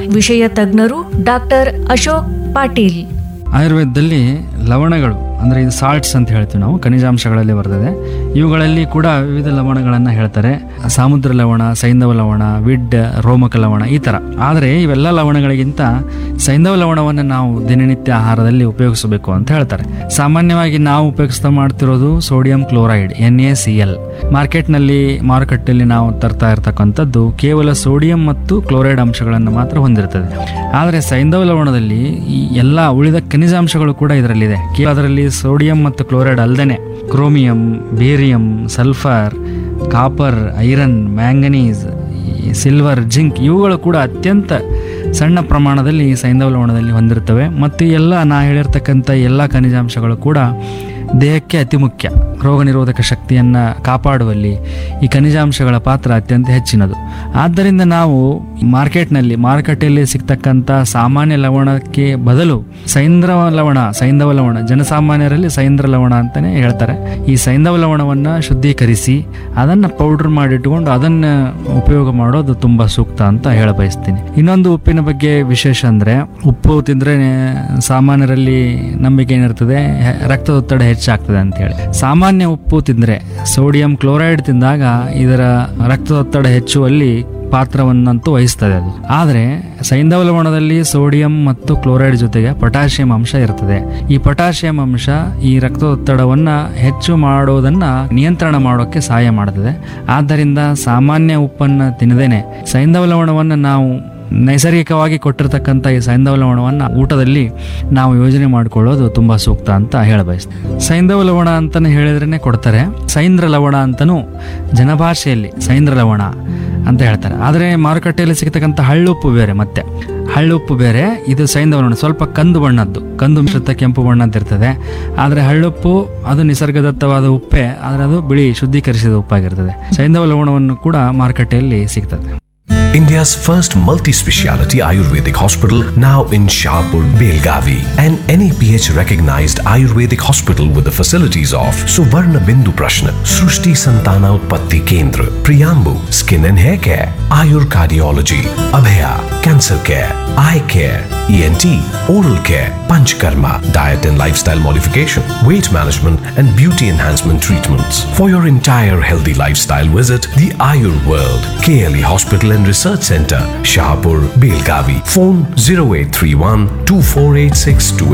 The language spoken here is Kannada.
ವಿಷಯ ತಜ್ಞರು ಡಾಕ್ಟರ್ ಅಶೋಕ್ ಪಾಟೀಲ್ ಆಯುರ್ವೇದದಲ್ಲಿ ಲವಣಗಳು ಅಂದರೆ ಇದು ಸಾಲ್ಟ್ಸ್ ಅಂತ ಹೇಳ್ತೀವಿ ನಾವು ಖನಿಜಾಂಶಗಳಲ್ಲಿ ಬರ್ತದೆ ಇವುಗಳಲ್ಲಿ ಕೂಡ ವಿವಿಧ ಲವಣಗಳನ್ನು ಹೇಳ್ತಾರೆ ಸಾಮುದ್ರ ಲವಣ ಸೈಂಧವ ಲವಣ ವಿಡ್ ರೋಮಕ ಲವಣ ಈ ಥರ ಆದರೆ ಇವೆಲ್ಲ ಲವಣಗಳಿಗಿಂತ ಸೈಂಧವ ಲವಣವನ್ನು ನಾವು ದಿನನಿತ್ಯ ಆಹಾರದಲ್ಲಿ ಉಪಯೋಗಿಸಬೇಕು ಅಂತ ಹೇಳ್ತಾರೆ ಸಾಮಾನ್ಯವಾಗಿ ನಾವು ಉಪಯೋಗಿಸ್ತಾ ಮಾಡ್ತಿರೋದು sodium chloride N A C L ಮಾರ್ಕೆಟ್ನಲ್ಲಿ ಮಾರುಕಟ್ಟೆಯಲ್ಲಿ ನಾವು ತರ್ತಾ ಇರ್ತಕ್ಕಂಥದ್ದು ಕೇವಲ ಸೋಡಿಯಂ ಮತ್ತು ಕ್ಲೋರೈಡ್ ಅಂಶಗಳನ್ನು ಮಾತ್ರ ಹೊಂದಿರ್ತದೆ ಆದರೆ ಸೈಂಧವ ಲವಣದಲ್ಲಿ ಈ ಎಲ್ಲ ಉಳಿದ ಖನಿಜಾಂಶಗಳು ಕೂಡ ಇದರಲ್ಲಿದೆ ಕೇವಲ ಅದರಲ್ಲಿ ಸೋಡಿಯಂ ಮತ್ತು ಕ್ಲೋರೈಡ್ ಅಲ್ಲದೆ chromium barium sulphur copper iron manganese silver zinc ಇವುಗಳು ಕೂಡ ಅತ್ಯಂತ ಸಣ್ಣ ಪ್ರಮಾಣದಲ್ಲಿ ಸೈಂಧವ ಲವಣದಲ್ಲಿ ಹೊಂದಿರ್ತವೆ ಮತ್ತು ಈ ಎಲ್ಲ ನಾ ಹೇಳಿರ್ತಕ್ಕಂಥ ಎಲ್ಲ ಖನಿಜಾಂಶಗಳು ಕೂಡ ದೇಹಕ್ಕೆ ಅತಿ ಮುಖ್ಯ ರೋಗ ನಿರೋಧಕ ಶಕ್ತಿಯನ್ನು ಕಾಪಾಡುವಲ್ಲಿ ಈ ಖನಿಜಾಂಶಗಳ ಪಾತ್ರ ಅತ್ಯಂತ ಹೆಚ್ಚಿನದು ಆದ್ದರಿಂದ ನಾವು ಮಾರ್ಕೆಟ್ನಲ್ಲಿ ಮಾರುಕಟ್ಟೆಯಲ್ಲಿ ಸಿಗ್ತಕ್ಕಂಥ ಸಾಮಾನ್ಯ ಲವಣಕ್ಕೆ ಬದಲು ಸೈಂದ್ರವ ಲವಣ ಸೈಂಧವ ಲವಣ ಜನಸಾಮಾನ್ಯರಲ್ಲಿ ಸೈಂದ್ರ ಲವಣ ಅಂತಲೇ ಹೇಳ್ತಾರೆ ಈ ಸೈಂಧವ ಲವಣವನ್ನು ಶುದ್ಧೀಕರಿಸಿ ಅದನ್ನು ಪೌಡ್ರ್ ಮಾಡಿಟ್ಕೊಂಡು ಅದನ್ನು ಉಪಯೋಗ ಮಾಡೋದು ತುಂಬ ಸೂಕ್ತ ಅಂತ ಹೇಳ ಬಯಸ್ತೀನಿ ಇನ್ನೊಂದು ಉಪ್ಪಿನ ಬಗ್ಗೆ ವಿಶೇಷ ಅಂದರೆ ಉಪ್ಪು ತಿಂದರೆ ಸಾಮಾನ್ಯರಲ್ಲಿ ನಂಬಿಕೆ ಏನಿರ್ತದೆ ಹೆ- ರಕ್ತದೊತ್ತಡ ಹೆಚ್ಚಾಗ್ತದೆ ಅಂತೇಳಿ ಸಾಮಾನ್ಯ ಉಪ್ಪು ತಿಂದರೆ ಸೋಡಿಯಂ ಕ್ಲೋರೈಡ್ ತಿಂದಾಗ ಇದರ ರಕ್ತದೊತ್ತಡ ಹೆಚ್ಚುವಲ್ಲಿ ಪಾತ್ರವನ್ನಂತೂ ವಹಿಸ್ತದೆ ಅದು ಆದರೆ ಸೈಂಧವ ಲವಣದಲ್ಲಿ ಸೋಡಿಯಂ ಮತ್ತು ಕ್ಲೋರೈಡ್ ಜೊತೆಗೆ ಪೊಟ್ಯಾಷಿಯಂ ಅಂಶ ಇರ್ತದೆ ಈ ಪೊಟ್ಯಾಷಿಯಂ ಅಂಶ ಈ ರಕ್ತದೊತ್ತಡವನ್ನು ಹೆಚ್ಚು ಮಾಡೋದನ್ನು ನಿಯಂತ್ರಣ ಮಾಡೋಕ್ಕೆ ಸಹಾಯ ಮಾಡ್ತದೆ ಆದ್ದರಿಂದ ಸಾಮಾನ್ಯ ಉಪ್ಪನ್ನು ತಿನ್ನದೇನೆ ಸೈಂಧವ ಲವಣವನ್ನು ನಾವು ನೈಸರ್ಗಿಕವಾಗಿ ಕೊಟ್ಟಿರ್ತಕ್ಕಂಥ ಈ ಸೈಂಧವ ಲವಣವನ್ನು ಊಟದಲ್ಲಿ ನಾವು ಯೋಜನೆ ಮಾಡಿಕೊಳ್ಳೋದು ತುಂಬ ಸೂಕ್ತ ಅಂತ ಹೇಳಬಯಸ್ತೀನಿ ಸೈಂಧವ ಲವಣ ಅಂತಲೇ ಹೇಳಿದ್ರೇ ಕೊಡ್ತಾರೆ ಸೈಂದ್ರ ಲವಣ ಅಂತಲೂ ಜನಭಾಷೆಯಲ್ಲಿ ಸೈಂದ್ರ ಲವಣ ಅಂತ ಹೇಳ್ತಾರೆ ಆದರೆ ಮಾರುಕಟ್ಟೆಯಲ್ಲಿ ಸಿಗ್ತಕ್ಕಂಥ ಹಳ್ಳುಪ್ಪು ಬೇರೆ ಮತ್ತೆ ಹಳ್ಳುಪ್ಪು ಬೇರೆ ಇದು ಸೈಂಧವ ಲವಣ ಸ್ವಲ್ಪ ಕಂದು ಬಣ್ಣದ್ದು ಕಂದು ಮಿಶ್ರಿತ ಕೆಂಪು ಬಣ್ಣದ್ದು ಇರ್ತದೆ ಆದರೆ ಹಳ್ಳುಪ್ಪು ಅದು ನಿಸರ್ಗದತ್ತವಾದ ಉಪ್ಪೆ ಆದರೆ ಅದು ಬಿಳಿ ಶುದ್ಧೀಕರಿಸಿದ ಉಪ್ಪಾಗಿರ್ತದೆ ಸೈಂಧವ ಲವಣವನ್ನು ಕೂಡ ಮಾರುಕಟ್ಟೆಯಲ್ಲಿ ಸಿಗ್ತದೆ India's first multi-speciality Ayurvedic hospital now in Shahpur, Belgavi. An NAPH recognized Ayurvedic hospital with the facilities of Suvarna Bindu Prashna, Srushti Santana Utpatti Kendra, Priyambu, Skin and Hair Care, Ayur Cardiology, Abhaya, Cancer Care, Eye Care, ENT, Oral Care, Panchkarma, Diet and Lifestyle Modification, Weight Management and Beauty Enhancement Treatments. For your entire healthy lifestyle visit the Ayur World, KLE Hospital and Research Center, Shahpur, Belgavi. Phone 0831 2486